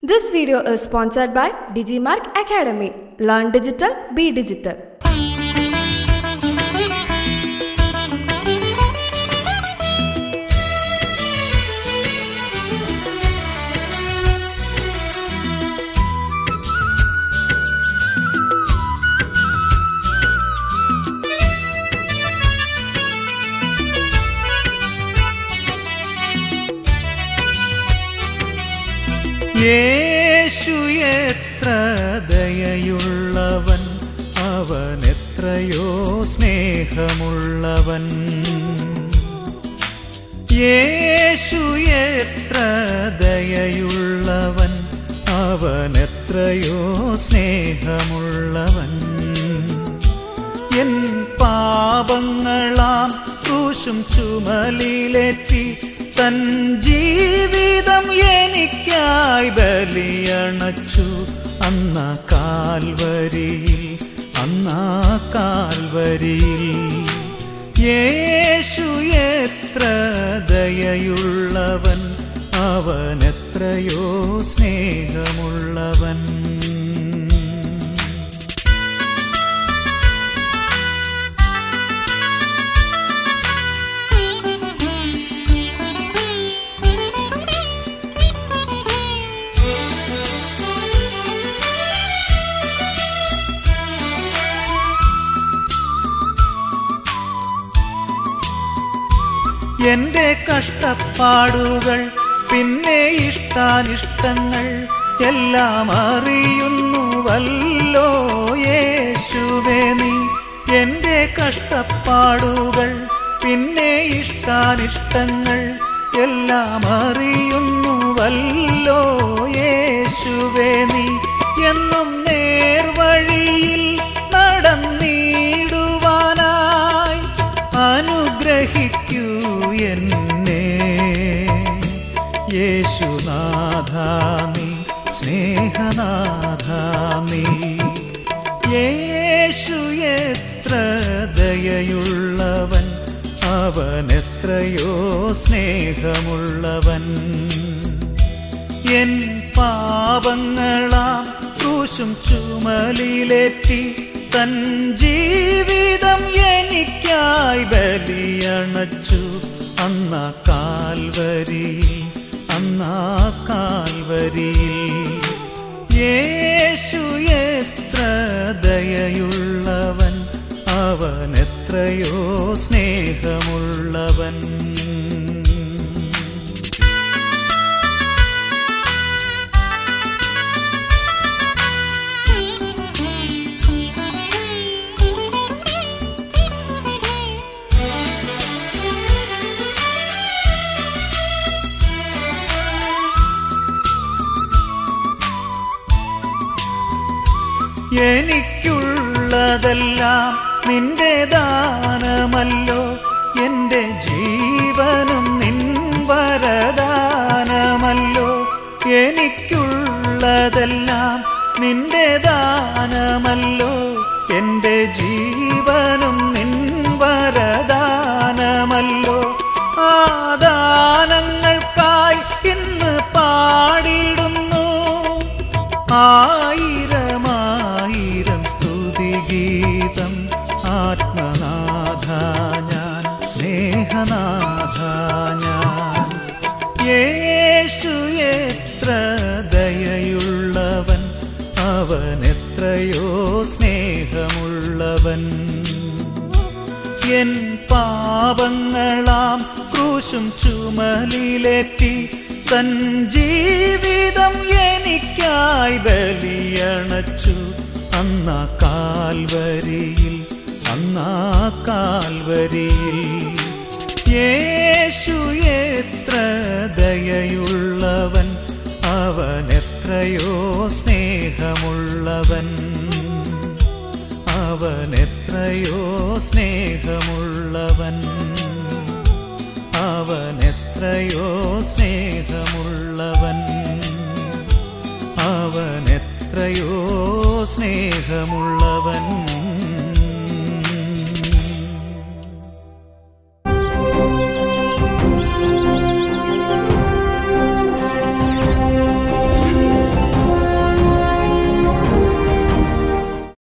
This video is sponsored by Digimark Academy. Learn digital, be digital. യേശു എത്ര ദയയുള്ളവൻ അവൻ എത്രയോ സ്നേഹമുള്ളവൻ യേശു എത്ര ദയയുള്ളവൻ അവൻ എത്രയോ സ്നേഹമുള്ളവൻ എൻ പാപങ്ങളാം ക്രൂശും ചുമലിലേറ്റി തൻ ജീവിതം എനിക്കായി ബലിയണച്ചു അന്ന കാൽവരിയിൽ അന്ന കാൽവരിയിൽ യേശു എത്ര ദയയുള്ളവൻ അവൻ എത്രയോ സ്നേഹമുള്ളവൻ എന്റെ കഷ്ടപ്പാടുകൾ പിന്നെ ഇഷ്ടാനിഷ്ടങ്ങൾ എല്ലാം അറിയുന്നുവല്ലോ യേശുവേ നീ എന്റെ കഷ്ടപ്പാടുകൾ പിന്നെ ഇഷ്ടാനിഷ്ടങ്ങൾ എല്ലാം അറിയുന്നുവല്ലോ യേശുവേ നീ എന്നും നേർവഴിയിൽ നടന്നിടുവാനായി അനുഗ്രഹിക്കൂ എന്നെ യേശുനാഥാമി സ്നേഹനാഥാമി യേശു എത്ര ദയയുള്ളവൻ അവൻ എത്രയോ സ്നേഹമുള്ളവൻ എൻ പാപങ്ങളാം ക്രൂശും ചുമലിലേറ്റി തൻ ജീവിതം എനിക്കായി ബലിയണച്ചു അന്ന കാൽവരിയിൽ അന്ന കാൽവരിയിൽ യേശു എത്ര ദയയുള്ളവൻ അവൻ എത്രയോ സ്നേഹമുള്ളവൻ എനിക്കുള്ളതെല്ലാം നിന്റെ ദാനമല്ലോ എന്റെ ജീവനും നിൻ വരദാനമല്ലോ എനിക്കുള്ളതെല്ലാം നിന്റെ ദാനമല്ലോ എന്റെ ജീവനും നിൻ വരദാനമല്ലോ ആ ദാനങ്ങൾക്കായി ഇന്ന് പാടിടുന്നു ആയിരമായിരം സ്തുതിഗീതം ആത്മനാഥ ഞാൻ സ്നേഹനാഥ ഞാൻ യേശു എത്ര ദയയുള്ളവൻ അവൻ എത്രയോ സ്നേഹമുള്ളവൻ എൻ പാപങ്ങളാം ക്രൂശും ചുമലിലേറ്റി തൻ ജീവിതം എനിക്കായി ബലിയണച്ചു അന്ന കാൽവരിയിൽ അന്ന കാൽവരിയിൽ യേശു എത്ര ദയയുള്ളവൻ അവൻ എത്രയോ സ്നേഹമുള്ളവൻ അവൻ എത്രയോ സ്നേഹമുള്ളവൻ അവൻ എത്രയോ സ്നേഹമുള്ളവൻ അവൻ എത്രയോ സ്നേഹമുള്ളവൻ